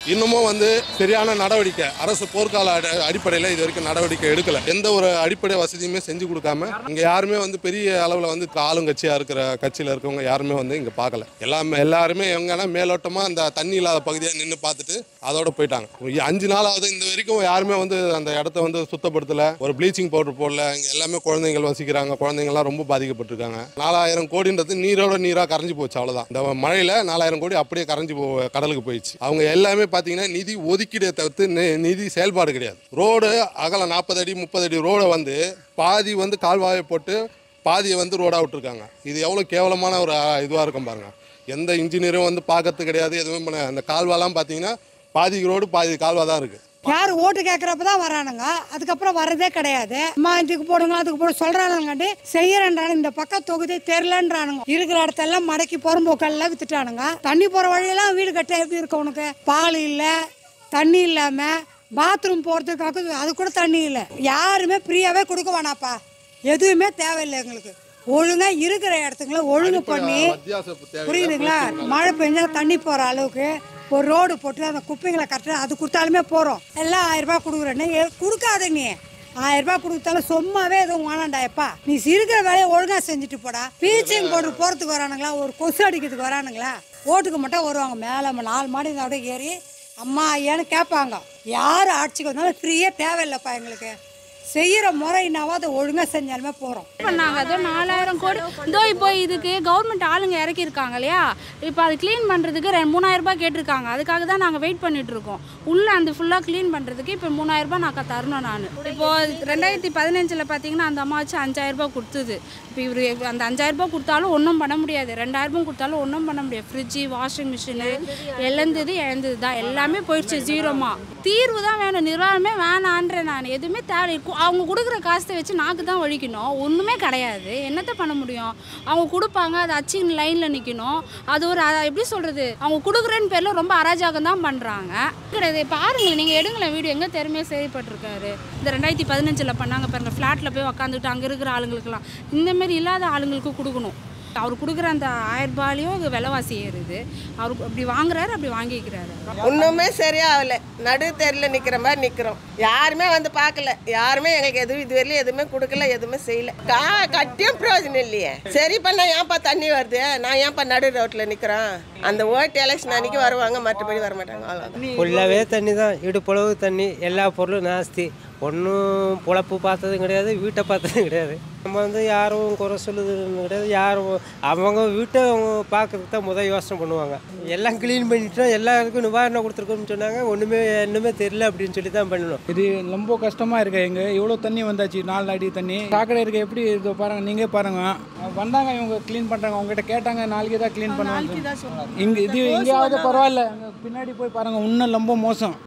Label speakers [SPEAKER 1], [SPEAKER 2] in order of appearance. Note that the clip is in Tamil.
[SPEAKER 1] இன்னமும் வந்து சரியான நடவடிக்கை அரசு போர்க்கால அடி- அடிப்படையில் இது வரைக்கும் நடவடிக்கை எடுக்கல எந்த ஒரு அடிப்படை வசதியுமே செஞ்சு கொடுக்காம இங்க யாருமே வந்து பெரிய அளவில் வந்து ஆளுங்கட்சியா இருக்கிற கட்சியில் இருக்கவங்க யாருமே வந்து இங்க பார்க்கல எல்லாமே எல்லாருமே எங்கன்னா மேலோட்டமா அந்த தண்ணி இல்லாத பகுதியை நின்று பார்த்துட்டு அதோட போயிட்டாங்க இ- அஞ்சு நாளாவது இந்த வரைக்கும் யாருமே வந்து அந்த இடத்த வந்து சுத்தப்படுத்தல ஒரு ப்ளீச்சிங் பவுடர் போடல இங்க எல்லாமே குழந்தைகள் வசிக்கிறாங்க குழந்தைங்கள்லாம் ரொம்ப பாதிக்கப்பட்டிருக்காங்க நாலாயிரம் கோடின்றது நீரோட நீரா கரைஞ்சு போச்சு அவ்வளவுதான் இந்த மழையில நாலாயிரம் கோடி அப்படியே கரைஞ்சு போ கடலுக்கு போயிடுச்சு அவங்க எல்லாமே பார்த்தீங்கன்னா நிதி ஒதுக்கீடை தவிர்த்து நி- நிதி செயல்பாடு கிடையாது ரோடு அகலம் நாற்பது அடி முப்பது அடி ரோடை வந்து பாதி வந்து கால்வாயை போட்டு பாதியை வந்து ரோடாக விட்டுருக்காங்க இது எவ்வளோ கேவலமான ஒரு இதுவாக இருக்கும் பாருங்க எந்த இன்ஜினியரும் வந்து பார்க்கறது கிடையாது எதுவுமே பண்ண அந்த கால்வாலாம் பார்த்தீங்கன்னா பாதி ரோடு பாதி கால்வா தான் இருக்குது
[SPEAKER 2] யார் ஓட்டு கேட்குறப்ப தான் வரானுங்க அதுக்கப்புறம் வர்றதே கிடையாது அம்மா இதுக்கு போடுங்க அதுக்கு போட சொல்கிறானுங்காண்டி செய்யறேன்றானு இந்த பக்கம் தொகுதி தெரிலன்றானுங்க இருக்கிற இடத்தெல்லாம் மடக்கி புறம்போக்கெல்லாம் வித்துட்டானுங்க தண்ணி போகிற வழியெல்லாம் வீடு கட்ட எப்படி இருக்கு உனக்கு பால் இல்லை தண்ணி இல்லாமல் பாத்ரூம் போகிறதுக்காக அது கூட தண்ணி இல்லை யாருமே ஃப்ரீயாகவே கொடுக்க வேணாப்பா எதுவுமே தேவையில்லை எங்களுக்கு ஒழுங்கா இருக்கிற இடத்துங்களை ஒழுங்கு பண்ணி
[SPEAKER 1] அத்தியாவசிய தேவை
[SPEAKER 2] புரியுதுங்களா மழை பெஞ்சா தண்ணி போகிற அளவுக்கு ஒரு ரோடு போட்டு அந்த குப்பைங்களை கரெக்டாக அது கொடுத்தாலுமே போகிறோம் எல்லாம் ஆயிரம் ரூபாய் கொடுக்குறேன்னு எ- கொடுக்காத நீ ஆயிரம் ரூபாய் கொடுத்தாலும் சும்மாவே எதுவும் வேணாண்டாயப்பா நீ இருக்கிற வேலையை ஒழுங்கா செஞ்சுட்டு போடா பீச்சிங் போட்டு போகிறதுக்கு வரானுங்களா ஒரு கொசு அடிக்கிறதுக்கு வரானுங்களா ஓட்டுக்கு மட்டும் வருவாங்க மேலே நாலு மாடி இருந்தா கூட ஏறி அம்மா ஐயான்னு கேட்பாங்க யார் ஆட்சிக்கு வந்தாலும் ஃப்ரீயாக தேவையில்லைப்பா எங்களுக்கு செய்கிற முறைனாவோ அதை ஒழுங்காக செஞ்சாலுமே போகிறோம்
[SPEAKER 3] பண்ணாங்க அதோ நாலாயிரம் கோடி இதோ இப்போ இதுக்கு கவர்மெண்ட் ஆளுங்க இறக்கியிருக்காங்க இல்லையா இப்போ அது க்ளீன் பண்ணுறதுக்கு ரெண்டு மூணாயிரம் ரூபாய் கேட்டிருக்காங்க அதுக்காக தான் நாங்கள் வெயிட் பண்ணிட்டு இருக்கோம் உள்ள அந்த ஃபுல்லாக க்ளீன் பண்ணுறதுக்கு இப்போ மூணாயிரம் ரூபாய் நான் தரணும் நான் இப்போ ரெண்டாயிரத்தி பதினஞ்சில் பார்த்தீங்கன்னா அந்த அம்மா வச்சு அஞ்சாயிரம் ரூபாய் கொடுத்தது இப்போ இவர் அந்த அஞ்சாயிரம் ரூபாய் கொடுத்தாலும் ஒன்றும் பண்ண முடியாது ரெண்டாயிரம் ரூபாய் கொடுத்தாலும் ஒன்றும் பண்ண முடியாது ஃப்ரிட்ஜு வாஷிங் மிஷினு இழந்தது இழந்தது தான் எல்லாமே போயிடுச்சு ஜீரோமா தீர்வு தான் வேணும் நிர்வாகமே வேணான்றேன் நான் எதுவுமே தேவை கு- அவங்க கொடுக்குற காசை வச்சு நாக்கு தான் ஒழிக்கணும் ஒன்றுமே கிடையாது என்னத்த பண்ண முடியும் அவங்க கொடுப்பாங்க அது அச்சின் லைனில் நிற்கணும் அது ஒரு அ- எப்படி சொல்கிறது அவங்க கொடுக்குறேன்னு பேரில் ரொம்ப அராஜகம் தான் பண்ணுறாங்க கிடையாது பாருங்களேன் நீங்கள் எடுங்களேன் வீடியோ எங்கே திறமையாக செயல்பட்டிருக்காரு இந்த ரெண்டாயிரத்தி பதினஞ்சில் பண்ணாங்க பாருங்க ஃப்ளாட்டில் போய் உக்காந்துட்டு அங்கே இருக்கிற ஆளுங்களுக்குலாம் இந்த மாதிரி இல்லாத ஆளுங்களுக்கு கொடுக்கணும் அவர் கொடுக்குற அந்த ஆயிரம் ரூபாயிலையும் விலைவாசி ஏறுது அவர் அப்படி வாங்குறாரு அப்படி வாங்கிக்கிறாரு
[SPEAKER 4] ஒன்றுமே சரியாகல நடு தெருல நிற்கிற மாதிரி நிற்கிறோம் யாருமே வந்து பார்க்கல யாருமே எங்களுக்கு எதுவும் இதுவரையிலும் எதுவுமே கொடுக்கல எதுவுமே செய்யல கா கட்டியும் பிரயோஜனம் இல்லையே சரி பண்ண ஏன்ப்பா தண்ணி வருது நான் ஏன்ப்பா நடு ரோட்டில் நிற்கிறேன் அந்த ஓட்டு எலெக்ஷன் அன்னைக்கு வருவாங்க மற்றபடி வர மாட்டாங்க அவ்வளோதான்
[SPEAKER 5] ஃபுல்லாகவே தண்ணி தான் இடுப்பளவு தண்ணி எல்லா பொருளும் நாஸ்தி ஒன்றும் பொழப்பு பார்த்ததும் கிடையாது வீட்டை பார்த்ததும் கிடையாது நம்ம வந்து யாரும் குறை சொல்லுதுன்னு கிடையாது யாரும் அவங்க வீட்டை அவங்க பார்க்கறதுக்கு தான் முதல் யோசனை பண்ணுவாங்க எல்லாம் க்ளீன் பண்ணிட்டோம் எல்லாருக்கும் நிவாரணம் கொடுத்துருக்கோம்னு சொன்னாங்க ஒன்றுமே இன்னுமே தெரியல அப்படின்னு சொல்லி தான் பண்ணணும்
[SPEAKER 6] இது ரொம்ப கஷ்டமா இருக்கு எங்க எவ்வளோ தண்ணி வந்தாச்சு நாலு அடி தண்ணி சாக்கடை இருக்க எப்படி இது பாருங்க நீங்க பாருங்க வந்தாங்க இவங்க க்ளீன் பண்றாங்க உங்ககிட்ட கேட்டாங்க நாளைக்கு தான் க்ளீன் பண்ணுவாங்க இங்க இது எங்கேயாவது பரவாயில்ல அங்க பின்னாடி போய் பாருங்க இன்னும் ரொம்ப மோசம்